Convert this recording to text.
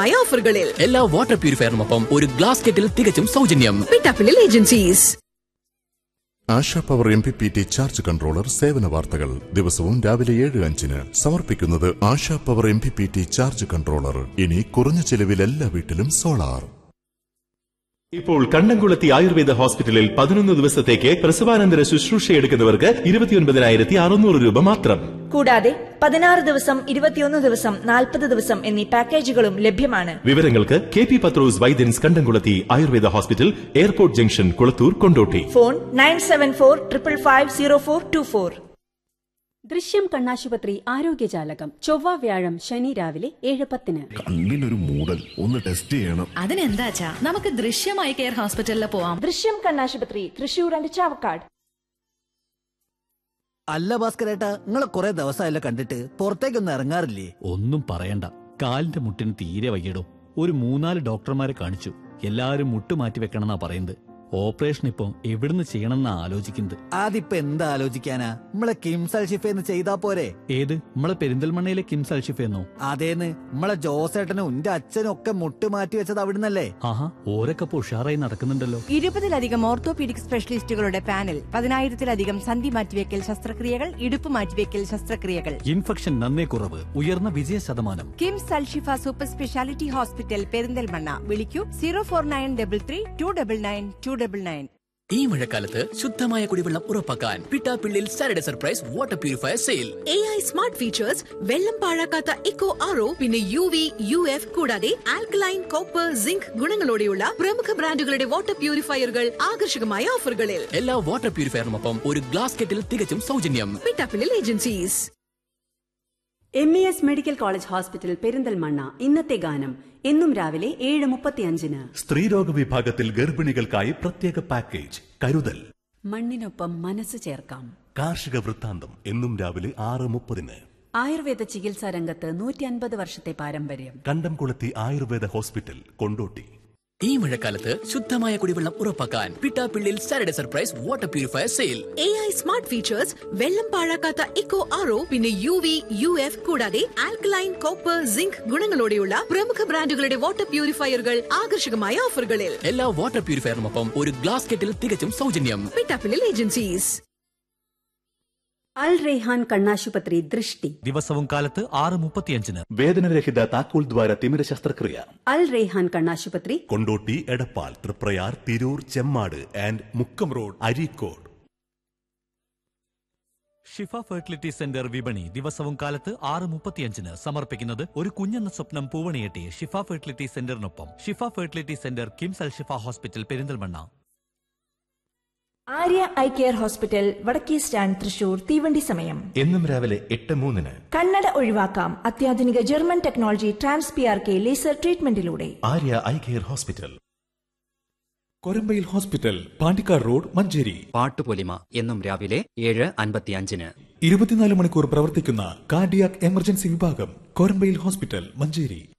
ആകർഷകമായ ഓഫറുകളിൽ എല്ലാ വാട്ടർ പ്യൂരിഫയറിനൊപ്പം ഒരു ഗ്ലാസ് കെറ്റിൽ തികച്ചും സൗജന്യം പിട്ടാപ്പിളിൽ agencies Asha power M P P T charge controller സേവന വാർത്തകൾ ദിവസവും രാവിലെ ഏഴ് അഞ്ചിന് സമർപ്പിക്കുന്നത് Asha power M P P T charge controller ഇനി കുറഞ്ഞ ചെലവിൽ എല്ലാ വീട്ടിലും സോളാർ ഇപ്പോൾ കണ്ണംകുളത്തി ആയുർവേദ ഹോസ്പിറ്റലിൽ പതിനൊന്ന് ദിവസത്തേക്ക് പ്രസവാനന്തര ശുശ്രൂഷ എടുക്കുന്നവർക്ക് ഇരുപത്തിയൊൻപതിനായിരത്തി അറുന്നൂറ് രൂപ മാത്രം കൂടാതെ പതിനാറ് ദിവസം ഇരുപത്തിയൊന്ന് ദിവസം നാൽപ്പത് ദിവസം എന്നീ പാക്കേജുകളും ലഭ്യമാണ് വിവരങ്ങൾക്ക് K P Pathros Vaidyans Kandamkulathy Ayurveda hospital airport junction Kulathur Kondotty phone nine seven four triple five zero four two four Drishyam കണ്ണാശുപത്രി ആരോഗ്യജാലകം ചൊവ്വ വ്യാഴം ശനി രാവിലെ ഏഴ് പത്തിന് കണ്ണിനൊരു മൂടൽ ഒന്ന് ടെസ്റ്റ് ചെയ്യണം അതിനെന്താച്ചാ നമുക്ക് ദൃശ്യമായി കെയർ ഹോസ്പിറ്റലിൽ പോവാം ദൃശ്യം കണ്ണാശുപത്രി തൃശൂർ ആൻഡ് ചാവക്കാട് അല്ല ഭാസ്കരേട്ടാ നിങ്ങളെ കുറെ ദിവസമായല്ലോ കണ്ടിട്ട് പുറത്തേക്കൊന്നും ഇറങ്ങാറില്ലേ ഒന്നും പറയണ്ട കാലിന്റെ മുട്ടിന് തീരെ വയ്യടോ ഒരു മൂന്നാല് ഡോക്ടർമാരെ കാണിച്ചു എല്ലാവരും മുട്ട് മാറ്റി വെക്കണമെന്നാ പറയുന്നത് ഓപ്പറേഷൻ ഇപ്പൊ എവിടുന്ന് ചെയ്യണമെന്നാ ആലോചിക്കുന്നത് അതിപ്പോ എന്താ ആലോചിക്കാനാ നമ്മളെ കിംസൽ ഷിഫേന്ന് ചെയ്താ പോരെ ഏത് നമ്മളെ പെരിന്തൽമണ്ണയിലെ കിംസ് അൽഷിഫെന്നോ അതേന്ന് നമ്മളെ ജോസേട്ടനും എന്റെ അച്ഛനും ഒക്കെ മുട്ട് മാറ്റി വെച്ചത് അവിടുന്നല്ലേ ആഹാ ഓരൊക്കെ ഇപ്പൊ ഉഷാറായി നടക്കുന്നുണ്ടല്ലോ ഇരുപതിലധികം ഓർത്തോപീഡിക് സ്പെഷ്യലിസ്റ്റുകളുടെ പാനൽ പതിനായിരത്തിലധികം സന്ധി മാറ്റിവെക്കൽ ശസ്ത്രക്രിയകൾ ഇടുപ്പ് മാറ്റിവെക്കൽ ശസ്ത്രക്രിയകൾ ഇൻഫെക്ഷൻ നന്നേ കുറവ് ഉയർന്ന വിജയ ശതമാനം KIMS Alshifa super speciality hospital Perinthalmanna വിളിക്കൂ zero four nine double three two double nine two double nine ഈ മഴക്കാലത്ത് ശുദ്ധമായ കുടിവെള്ളം ഉറപ്പാക്കാൻ പിട്ടാപ്പിള്ളിൽ Saturday surprise water purifier sale A I smart features വെള്ളം പാഴാക്കാത്ത ഇക്കോ ആറോ പിന്നെ യു വി യു എഫ് കൂടാതെ ആൽക്കലൈൻ കോപ്പർ സിങ്ക് ഗുണങ്ങളോടെയുള്ള പ്രമുഖ ബ്രാൻഡുകളുടെ വാട്ടർ പ്യൂരിഫയറുകൾ ആകർഷകമായ ഓഫറുകളിൽ എല്ലാ വാട്ടർ പ്യൂരിഫയറിനൊപ്പം ഒരു ഗ്ലാസ് കെറ്റിൽ തികച്ചും സൗജന്യം പിട്ടാപ്പിളിൽ agencies M E S medical college hospital Perinthalmanna ഇന്നത്തെ ഗാനം എന്നും രാവിലെ ഏഴ് മുപ്പത്തിയഞ്ചിന് സ്ത്രീരോഗ വിഭാഗത്തിൽ ഗർഭിണികൾക്കായി പ്രത്യേക പാക്കേജ് കരുതൽ മണ്ണിനൊപ്പം മനസ്സ് ചേർക്കാം കാർഷിക വൃത്താന്തം എന്നും രാവിലെ ആറ് മുപ്പതിന് ആയുർവേദ ചികിത്സാ രംഗത്ത് നൂറ്റി അൻപത് വർഷത്തെ പാരമ്പര്യം കണ്ടംകുളത്തി ആയുർവേദ ഹോസ്പിറ്റൽ കൊണ്ടോട്ടി ഈ മഴക്കാലത്ത് ശുദ്ധമായ കുടിവെള്ളം ഉറപ്പാക്കാൻ പിട്ടാപ്പിള്ളിൽ Saturday surprise water purifier sale A I smart features വെള്ളം പാഴാക്കാത്ത ഇക്കോ ആറോ പിന്നെ യു വി യു എഫ് കൂടാതെ ആൽക്കലൈൻ കോപ്പർ സിങ്ക് ഗുണങ്ങളോടെയുള്ള പ്രമുഖ ബ്രാൻഡുകളുടെ വാട്ടർ പ്യൂരിഫയറുകൾ ആകർഷകമായ ഓഫറുകളിൽ എല്ലാ വാട്ടർ പ്യൂരിഫയറിനൊപ്പം ഒരു ഗ്ലാസ് കെറ്റിൽ തികച്ചും സൗജന്യം പിട്ടാപ്പിളിൽ ഏജൻസീസ് അൽ റെയ്ഹാൻ കണ്ണാശുപത്രി ദൃഷ്ടി ദിവസവും കാലത്ത് ആറ് മുപ്പത്തിയഞ്ചിന് വേദനരഹിത താക്കോൽ ദ്വാര തിമിര ശസ്ത്രക്രിയ അൽ റെയ്ഹാൻ കണ്ണാശുപത്രി Kondotty Edappal Triprayar Tirur Chemmad and Mukkam road Areekode Shifa fertility centre വിപണി ദിവസവും കാലത്ത് ആറ് മുപ്പത്തിയഞ്ചിന് സമർപ്പിക്കുന്നത് ഒരു കുഞ്ഞെന്ന സ്വപ്നം പൂവണിയെട്ടി ഷിഫ ഫെർട്ടിലിറ്റി സെന്ററിനൊപ്പം Shifa fertility centre KIMS Al Shifa hospital Perinthalmanna Arya eye care hospital വടക്കേ സ്റ്റാൻഡ് തൃശൂർ തീവണ്ടി സമയം എന്നും രാവിലെ എട്ട് മൂന്നിന് കണ്ണട ഒഴിവാക്കാം അത്യാധുനിക German technology trans P R K laser ട്രീറ്റ്മെന്റിലൂടെ Arya eye care hospital Korambayil hospital Pandikkad road Manjeri പാട്ടുപൊലിമ എന്നും രാവിലെ ഏഴ് അൻപത്തിയഞ്ചിന് ഇരുപത്തിനാല് മണിക്കൂർ പ്രവർത്തിക്കുന്ന കാർഡിയാക് എമർജൻസി വിഭാഗം കൊരമ്പയിൽ ഹോസ്പിറ്റൽ മഞ്ചേരി